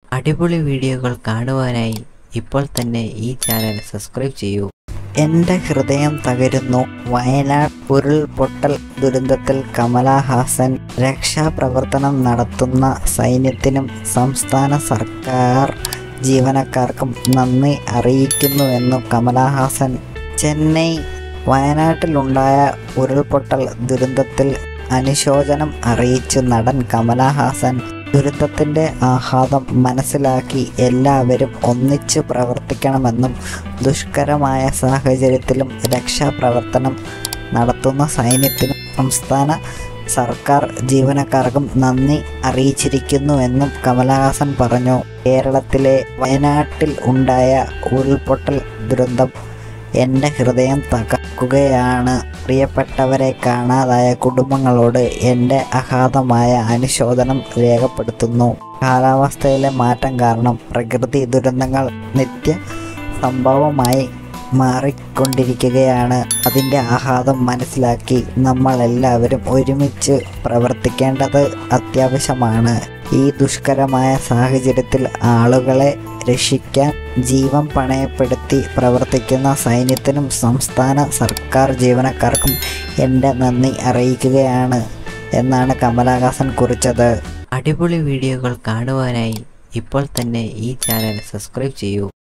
അടിപൊളി വീഡിയോകൾ കാണുവാനായി ഇപ്പോൾ തന്നെ ഈ ചാനൽ സബ്സ്ക്രൈബ് ചെയ്യൂ എൻ്റെ ഹൃദയം തകരുന്നു വയനാട് ഉരുൾപൊട്ടൽ ദുരന്തത്തിൽ കമലഹാസൻ രക്ഷാപ്രവർത്തനം നടത്തുന്ന സൈന്യത്തിനും സംസ്ഥാന സർക്കാർ ജീവനക്കാർക്കും നന്ദി അറിയിക്കുന്നുവെന്നും കമലഹാസൻ ചെന്നൈ വയനാട്ടിലുണ്ടായ ഉരുൾപൊട്ടൽ ദുരന്തത്തിൽ അനുശോചനം അറിയിച്ച് നടൻ കമലഹാസൻ ദുരന്തത്തിൻ്റെ ആഘാതം മനസ്സിലാക്കി എല്ലാവരും ഒന്നിച്ച് പ്രവർത്തിക്കണമെന്നും ദുഷ്കരമായ സാഹചര്യത്തിലും രക്ഷാപ്രവർത്തനം നടത്തുന്ന സൈന്യത്തിനും സംസ്ഥാന സർക്കാർ ജീവനക്കാർക്കും നന്ദി അറിയിച്ചിരിക്കുന്നുവെന്നും കമലഹാസൻ പറഞ്ഞു കേരളത്തിലെ വയനാട്ടിൽ ഉണ്ടായ ഉരുൾപൊട്ടൽ ദുരന്തം എൻ്റെ ഹൃദയം തകർക്കുകയാണ് പ്രിയപ്പെട്ടവരെ കാണാതായ കുടുംബങ്ങളോട് എൻ്റെ അഗാധമായ അനുശോചനം രേഖപ്പെടുത്തുന്നു കാലാവസ്ഥയിലെ മാറ്റം കാരണം പ്രകൃതി ദുരന്തങ്ങൾ നിത്യ സംഭവമായി മാറിക്കൊണ്ടിരിക്കുകയാണ് അതിൻ്റെ ആഘാതം മനസ്സിലാക്കി നമ്മൾ എല്ലാവരും ഒരുമിച്ച് പ്രവർത്തിക്കേണ്ടത് അത്യാവശ്യമാണ് ഈ ദുഷ്കരമായ സാഹചര്യത്തിൽ ആളുകളെ രക്ഷിക്കാൻ ജീവൻ പണയപ്പെടുത്തി പ്രവർത്തിക്കുന്ന സൈന്യത്തിനും സംസ്ഥാന സർക്കാർ ജീവനക്കാർക്കും എൻ്റെ നന്ദി അറിയിക്കുകയാണ് എന്നാണ് കമലഹാസൻ കുറിച്ചത് അടിപൊളി വീഡിയോകൾ കാണുവാനായി ഇപ്പോൾ തന്നെ ഈ ചാനൽ സബ്സ്ക്രൈബ് ചെയ്യൂ